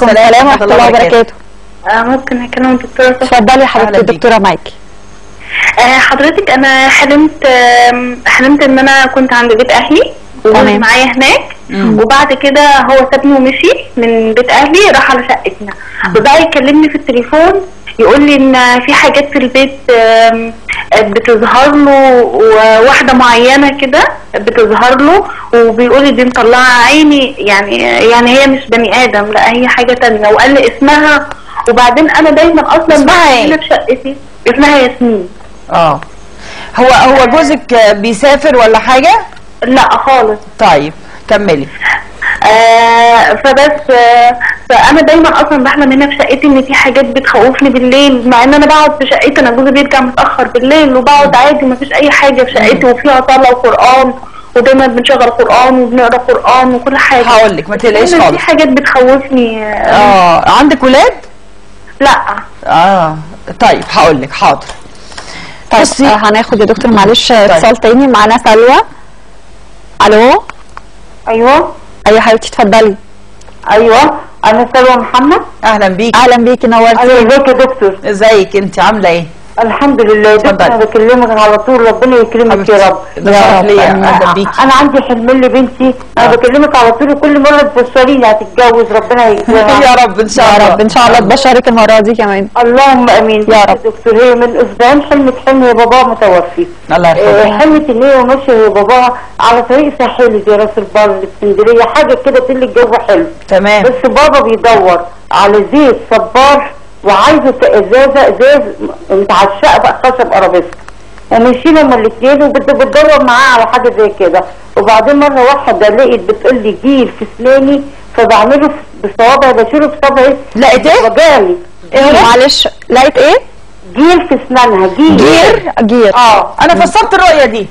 عليكم السلام ورحمه الله وبركاته آه ممكن اكلم الدكتوره صفا اتفضلي يا أهلا حبيبتي بيكي. الدكتوره معاكي آه حضرتك انا حلمت آم، حلمت ان انا كنت عند بيت اهلي وجوزي تمام. معايا هناك وبعد كده هو سابني ومشي من بيت اهلي راح على شقتنا وبقى يكلمني في التليفون يقول لي ان في حاجات في البيت آم، بتظهر له وواحده معينه كده بتظهر له وبيقول لي دي مطلعه عيني يعني يعني هي مش بني ادم لا هي حاجه تانية وقال لي اسمها وبعدين انا دايما اصلا اسمها ايه؟ هنا في شقتي اسمها ياسمين اه هو هو جوزك آه، بيسافر ولا حاجه لا خالص طيب كملي آه فبس آه فانا دايما اصلا بحلم هنا في شقتي ان في حاجات بتخوفني بالليل مع ان انا بقعد في شقتي انا جوزي بيرجع متاخر بالليل وبقعد عادي ما فيش اي حاجه في شقتي وفيها صلاه وقران ودايما بنشغل قران وبنقرا قران وكل حاجه هقول لك ما تقلقيش دايماً خالص في حاجات بتخوفني آه اه عندك ولاد لا اه طيب هقول لك حاضر طيب بصي. آه، هناخد يا دكتور معلش اتصال تاني معانا سلوى الو ايوه ايوه حبيبتي اتفضلي ايوه انا سلوى محمد اهلا بيك اهلا بيكي نورتي ازيك يا دكتور ازيك انت عامله ايه الحمد لله اتفضلي. انا بكلمك على طول ربنا يكرمك يا رب ده شرف ليا آمين. اهلا بيكي انا عندي حلمين لبنتي انا آه. بكلمك على طول وكل مره تبشريني هتتجوز ربنا يكرمها يا رب ان شاء يا الله رب ان شاء الله تبشرك المره دي كمان اللهم امين يا رب. دكتور هي من اسبوعين حلمت حلم يا بابا متوفي الله آه، يرحمه حلمت ان هي وماشيه يا بابا على طريق ساحلي زي راس البر اسكندريه حاجه كده تقول الجو حلو تمام بس بابا بيدور على زيت صبار وعايزه في ازازه ازاز متعشقه بقى خشب ارابيسك ومشينا هما الاثنين وبتدور معاه على حاجه زي كده وبعدين مره واحده لقيت بتقول لي جيل في اسناني فبعمله بصوابعي بشيله بصوابعي لقيت ايه؟ وجاني معلش لقيت ايه جيل في اسنانها جيل جير جير اه انا فسرت الرؤيه دي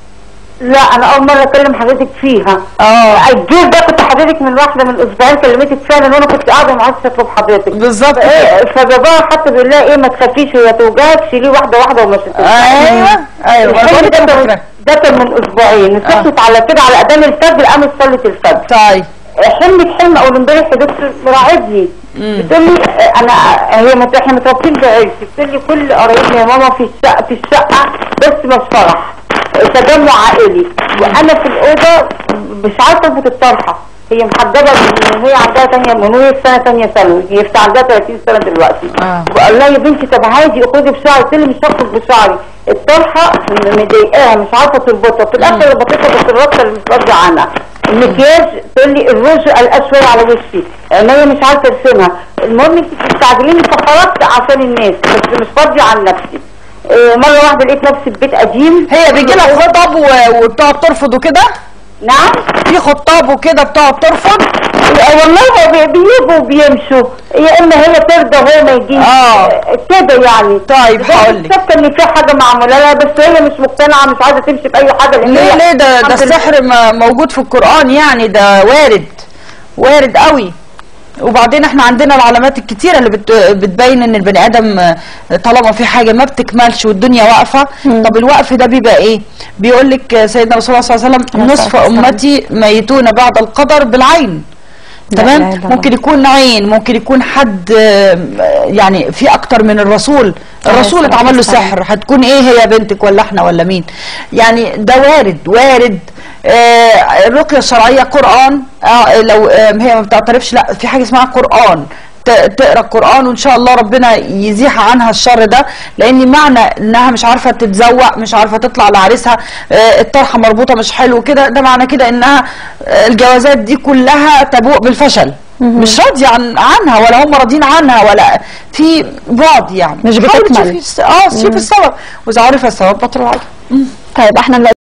لا انا اول مره اكلم حضرتك فيها اه الجيل ده كنت حضرتك من واحده من اسبوعين كلمتك فعلا وانا كنت قاعده معاك اطلب حضرتك بالظبط ايه فباباها حتى بيقول لها ايه ما تخافيش هي توجعك شيليه واحده واحده وما تتوجعش ايوه ايوه الحلم برضه ده كان كان فاكرة. ده كان من اسبوعين صحت على كده على اذان الفجر قامت صلت الفجر طيب حلمت حلم اول امبارح يا دكتور مراعبني بتقول لي آه، انا هي مت- احنا متربيين بعيلتي بتقول لي كل قرايبنا يا ماما في الشقه في الشقه بس مش فرح آه، تجمع عائلي وانا في الاوضه مش عارفه اربط الطرحه هي محجبه من هي عندها تانية من وهي في سنه تانية ثانوي هي في عندها 30 سنه دلوقتي آه. وقال لها يا بنتي طب عادي اخرجي بشعري قلت لي مش هخرج بشعري الطرحه مضايقاها مش عارفه تربطها في الاخر ربطتها بس الربطه اللي مش راضيه عنها المكياج تقول لي الروج قلقاه شويه على وشي عينيا مش عارفه ارسمها المهم انت بتستعجليني فخرجت عشان الناس بس مش فاضيه عن نفسي آه، مره واحده لقيت نفسي في بيت قديم هي بيجي لها خطب و- وبتقعد ترفض وكده نعم في خطاب وكده بتقعد ترفض آه، والله هو بي- بيجوا وبيمشوا يا اما هي ترضى وهو ما يجيش آه. آه، كده يعني طيب بس هقول لك شاكه ان في حاجه معموله لها بس هي مش مقتنعه مش عايزه تمشي باي حاجه لان ليه هي ليه ده ده الحمد لله السحر م- موجود في القرآن يعني ده وارد وارد قوي وبعدين احنا عندنا العلامات الكتيرة اللي بت بتبين ان البني ادم آه، طالما في حاجة ما بتكملش والدنيا واقفة طب الوقف ده بيبقى ايه بيقول لك آه، سيدنا رسول الله صلى الله عليه وسلم عليه نصف الصلاة والسلام. امتي ميتون بعد القدر بالعين لا تمام إله إلا الله. ممكن يكون عين ممكن يكون حد آه، يعني في اكتر من الرسول الرسول الصلاة اتعمل له والسلام. سحر هتكون ايه هي بنتك ولا احنا ولا مين يعني ده وارد وارد آه الرقيه الشرعيه قران آه لو آه هي ما بتعترفش لا في حاجه اسمها قران ت- تقرا القران وان شاء الله ربنا يزيح عنها الشر ده لان معنى انها مش عارفه تتزوق مش عارفه تطلع لعريسها آه الطرحه مربوطه مش حلو كده ده معنى كده انها آه الجوازات دي كلها تبوء بالفشل مش راضيه عن عنها ولا هم راضيين عنها ولا في بعد يعني مش حاولي بتكمل. تشوفي الس- اه شوفي السبب واذا عرف السبب بطل العجب طيب احنا دلوقتي